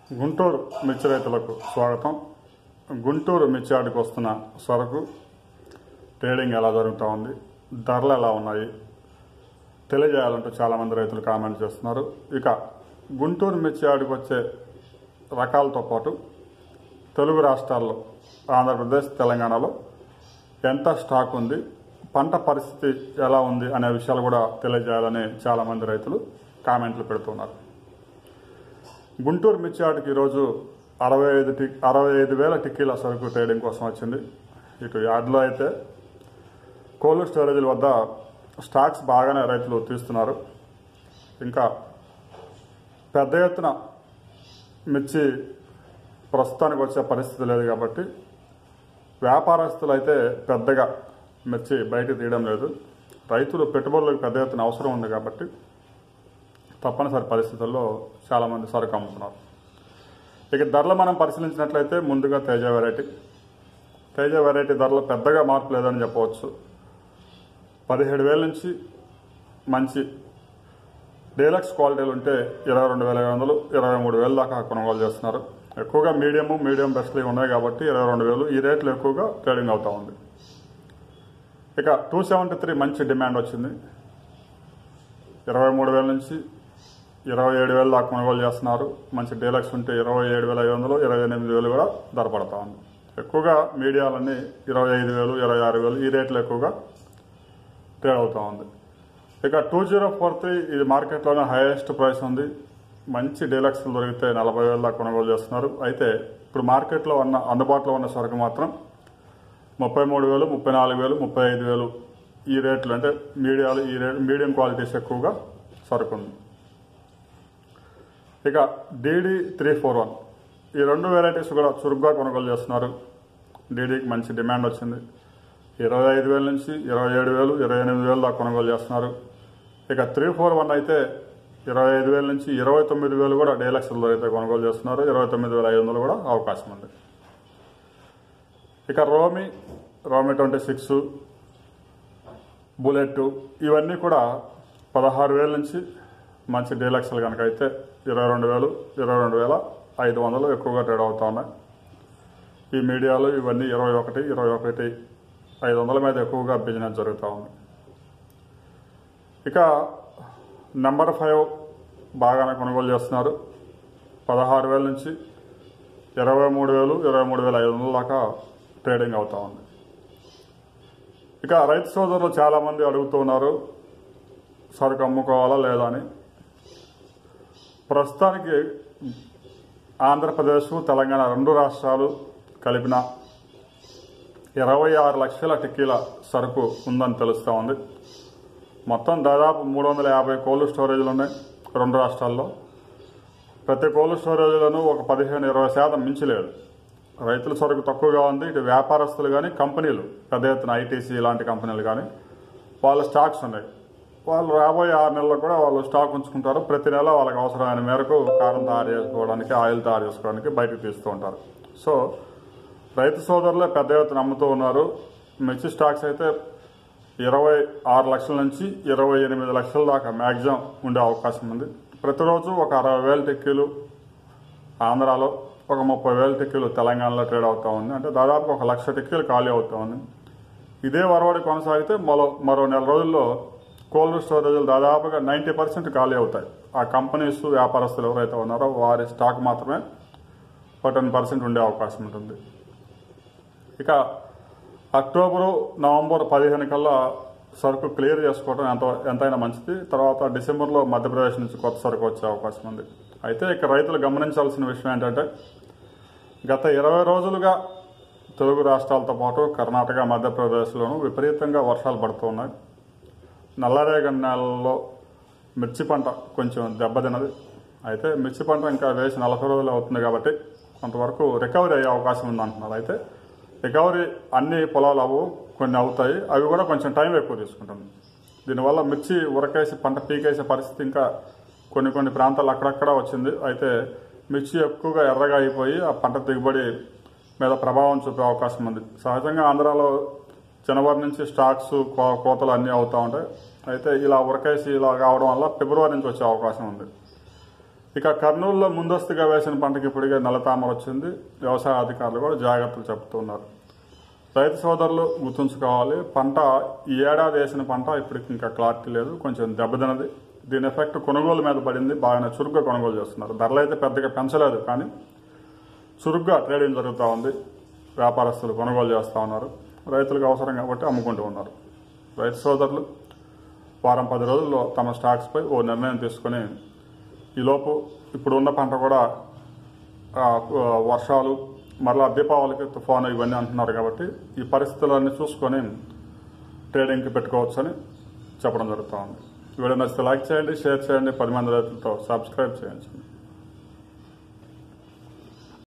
గుంటూరు మిర్చి రైతులకు స్వాగతం గుంటూరు మిర్చి ఆడికి వస్తున్న సరుకు ట్రేడింగ్ ఎలా జరుగుతూ ఉంది ధరలు ఎలా ఉన్నాయి తెలియజేయాలంటూ చాలామంది రైతులు కామెంట్ చేస్తున్నారు ఇక గుంటూరు మిర్చి ఆడికి వచ్చే రకాలతో పాటు తెలుగు రాష్ట్రాల్లో ఆంధ్రప్రదేశ్ తెలంగాణలో ఎంత స్టాక్ ఉంది పంట పరిస్థితి ఎలా ఉంది అనే విషయాలు కూడా తెలియజేయాలని చాలామంది రైతులు కామెంట్లు పెడుతున్నారు గుంటూరు మిర్చి ఆటకి ఈరోజు అరవై ఐదు టి అరవై ఐదు వేల టిక్కీల సరుకు ట్రేడింగ్ కోసం వచ్చింది ఇటు యార్డ్లో అయితే కోల్డ్ స్టోరేజీల వద్ద స్టాక్స్ బాగానే రైతులు తీస్తున్నారు ఇంకా పెద్ద ఎత్తున మిర్చి ప్రస్తుతానికి వచ్చే పరిస్థితి లేదు కాబట్టి వ్యాపారస్తులు అయితే పెద్దగా మిర్చి బయట తీయడం లేదు రైతులు పెట్టుబడులకు పెద్ద ఎత్తున అవసరం ఉంది కాబట్టి తప్పనిసరి పరిస్థితుల్లో చాలామంది సరుకు అమ్ముతున్నారు ఇక ధరలు మనం పరిశీలించినట్లయితే ముందుగా తేజ వెరైటీ తేజ వెరైటీ ధరలో పెద్దగా మార్పు లేదని చెప్పవచ్చు పదిహేడు వేల నుంచి మంచి డీలక్స్ క్వాలిటీలు ఉంటే ఇరవై రెండు వేల ఐదు వందలు ఇరవై మూడు వేల దాకా కొనుగోలు చేస్తున్నారు ఎక్కువగా మీడియం మీడియం బెస్ట్లు ఉన్నాయి కాబట్టి ఇరవై రెండు వేలు ఈ రేట్లు ఎక్కువగా ట్రేడింగ్ అవుతూ ఉంది ఇక టూ సెవెంటీ త్రీ మంచి డిమాండ్ వచ్చింది ఇరవై మూడు వేల నుంచి ఇరవై ఏడు వేలు దాకా కొనుగోలు చేస్తున్నారు మంచి డీలక్స్ ఉంటే ఇరవై ఏడు వేల ఐదు వందలు ఇరవై ఎనిమిది వేలు కూడా ధర పడతా ఉంది ఎక్కువగా మీడియాలన్నీ ఇరవై ఐదు వేలు ఇరవై ఆరు వేలు ఈ రేట్లు ఎక్కువగా ట్రేడ్ అవుతూ ఉంది ఇక టూ జీరో ఫోర్ త్రీ ఇది మార్కెట్లోనే హైయెస్ట్ ప్రైస్ ఉంది మంచి డీలక్స్లు దొరికితే నలభై వేల దాకా కొనుగోలు చేస్తున్నారు అయితే ఇప్పుడు మార్కెట్లో ఉన్న అందుబాటులో ఉన్న సరుకు మాత్రం ముప్పై మూడు వేలు ముప్పై నాలుగు వేలు ముప్పై ఐదు వేలు ఈ రేట్లు అంటే మీడియాలు ఈ రేట్ మీడియం క్వాలిటీస్ ఎక్కువగా సరుకు ఉంది ఇక డీడీ త్రీ ఫోర్ వన్ ఈ రెండు వెరైటీస్ కూడా చురుగ్గా కొనుగోలు చేస్తున్నారు డీడీకి మంచి డిమాండ్ వచ్చింది ఇరవై ఐదు వేల నుంచి ఇరవై ఏడు వేలు ఇరవై ఎనిమిది వేలు దాకా కొనుగోలు చేస్తున్నారు ఇక త్రీ ఫోర్ వన్ అయితే ఇరవై ఐదు వేల నుంచి ఇరవై తొమ్మిది వేలు కూడా డీలక్స్లో అయితే కొనుగోలు చేస్తున్నారు ఇరవై తొమ్మిది వేల ఐదు వందలు కూడా అవకాశం ఉంది ఇక రోమి రోమి ట్వంటీ సిక్స్ బుల్లెట్ ఇవన్నీ కూడా పదహారు వేల నుంచి మంచి డీలక్స్లు కనుక అయితే ఇరవై రెండు వేలు ఇరవై రెండు వేల ఐదు వందలు ఎక్కువగా ట్రేడ్ అవుతా ఉన్నాయి ఈ మీడియాలో ఇవన్నీ ఇరవై ఒకటి ఇరవై ఒకటి ఐదు వందల మీద ఎక్కువగా బిజినెస్ జరుగుతూ ఉంది ఇక నెంబర్ ఫైవ్ బాగానే కొనుగోలు చేస్తున్నారు పదహారు వేల నుంచి ఇరవై మూడు వేలు ఇరవై మూడు వేల ఐదు వందల దాకా ట్రేడింగ్ అవుతా ఉంది ఇక రైతు సోదరులు చాలామంది అడుగుతూ ఉన్నారు సరుకు అమ్ముకోవాలా లేదా అని ప్రస్తుతానికి ఆంధ్రప్రదేశ్ తెలంగాణ రెండు రాష్ట్రాలు కలిపిన ఇరవై ఆరు లక్షల టిక్కీల సరుకు ఉందని తెలుస్తూ ఉంది మొత్తం దాదాపు మూడు వందల యాభై కోల్డ్ స్టోరేజ్లు ఉన్నాయి రెండు రాష్ట్రాల్లో ప్రతి కోల్డ్ స్టోరేజ్లను ఒక పదిహేను ఇరవై శాతం మించలేదు రైతుల సరుకు తక్కువగా ఉంది ఇటు వ్యాపారస్తులు కానీ కంపెనీలు పెద్ద ఎత్తున ఐటీసీ ఇలాంటి కంపెనీలు కానీ వాళ్ళ స్టాక్స్ ఉన్నాయి వాళ్ళు రాబోయే ఆరు నెలల్లో కూడా వాళ్ళు స్టాక్ ఉంచుకుంటారు ప్రతి నెల వాళ్ళకి అవసరమైన మేరకు కారం తయారు చేసుకోవడానికి ఆయిల్ తయారు చేసుకోవడానికి బయటకు తీస్తూ ఉంటారు సో రైతు సోదరులే పెద్ద ఎత్తున అమ్ముతూ ఉన్నారు మిర్చి స్టాక్స్ అయితే ఇరవై ఆరు లక్షల నుంచి ఇరవై ఎనిమిది లక్షల దాకా మ్యాక్సిమం ఉండే అవకాశం ఉంది ప్రతిరోజు ఒక అరవై వేల టిక్కీలు ఆంధ్రాలో ఒక ముప్పై వేల టిక్కీలు తెలంగాణలో ట్రేడ్ అవుతా ఉంది అంటే దాదాపు ఒక లక్ష టిక్కీలు ఖాళీ అవుతా ఉంది ఇదే వరవడి కొనసాగితే మరో మరో నెల రోజుల్లో కోల్డ్ స్టోరేజ్లు దాదాపుగా నైంటీ పర్సెంట్ ఖాళీ అవుతాయి ఆ కంపెనీస్ వ్యాపారస్తులు ఎవరైతే ఉన్నారో వారి స్టాక్ మాత్రమే ఒక టెన్ పర్సెంట్ ఉండే అవకాశం ఉంటుంది ఇక అక్టోబరు నవంబర్ పదిహేను కల్లా సరుకు క్లియర్ చేసుకోవడం ఎంత ఎంతైనా మంచిది తర్వాత డిసెంబర్లో మధ్యప్రదేశ్ నుంచి కొత్త సరుకు వచ్చే అవకాశం ఉంది అయితే ఇక రైతులు గమనించాల్సిన విషయం ఏంటంటే గత ఇరవై రోజులుగా తెలుగు రాష్ట్రాలతో పాటు కర్ణాటక మధ్యప్రదేశ్లోనూ విపరీతంగా వర్షాలు పడుతూ ఉన్నాయి నల్లరేగడి నెలల్లో మిర్చి పంట కొంచెం దెబ్బతిన్నది అయితే మిర్చి పంట ఇంకా వేసి నలభై రోజులు అవుతుంది కాబట్టి కొంతవరకు రికవరీ అయ్యే అవకాశం ఉంది అంటున్నారు అయితే రికవరీ అన్ని పొలాలు అవ్వు కొన్ని అవుతాయి అవి కూడా కొంచెం టైం ఎక్కువ తీసుకుంటుంది దీనివల్ల మిర్చి ఉరకేసి పంట పీకేసే పరిస్థితి ఇంకా కొన్ని కొన్ని ప్రాంతాలు అక్కడక్కడ వచ్చింది అయితే మిర్చి ఎక్కువగా ఎర్రగా అయిపోయి ఆ పంట దిగుబడి మీద ప్రభావం చూపే అవకాశం ఉంది సహజంగా ఆంధ్రాలో జనవరి నుంచి స్టాక్స్ కో- కోతలు అన్నీ అవుతూ ఉంటాయి అయితే ఇలా ఉరకేసి ఇలా కావడం వల్ల ఫిబ్రవరి నుంచి వచ్చే అవకాశం ఉంది ఇక కర్నూలులో ముందస్తుగా వేసిన పంటకి ఇప్పటికే నల్లతామర వచ్చింది వ్యవసాయ అధికారులు కూడా జాగ్రత్తలు చెప్తున్నారు రైతు సోదరులు గుర్తుంచుకోవాలి పంట ఈ ఏడాది వేసిన పంట ఇప్పటికి ఇంకా క్లారిటీ లేదు కొంచెం దెబ్బతినది దీని ఎఫెక్ట్ కొనుగోలు మీద పడింది బాగానే చురుగ్గా కొనుగోలు చేస్తున్నారు ధరలు అయితే పెద్దగా పెంచలేదు కానీ చురుగ్గా ట్రేడింగ్ జరుగుతూ ఉంది వ్యాపారస్తులు కొనుగోలు చేస్తూ ఉన్నారు రైతులకు అవసరం కాబట్టి అమ్ముకుంటూ ఉన్నారు రైతు సోదరులు వారం పది రోజుల్లో తమ స్టాక్స్పై ఓ నిర్ణయం తీసుకొని ఈలోపు ఇప్పుడు ఉన్న పంట కూడా ఆ, వర్షాలు మరలా దీపావళికి తుఫాను ఇవన్నీ అంటున్నారు కాబట్టి ఈ పరిస్థితులన్నీ చూసుకొని ట్రేడింగ్కి పెట్టుకోవచ్చని చెప్పడం జరుగుతూ ఉంది వీడియో నచ్చితే లైక్ చేయండి షేర్ చేయండి పది మంది రైతులతో సబ్స్క్రైబ్ చేయించండి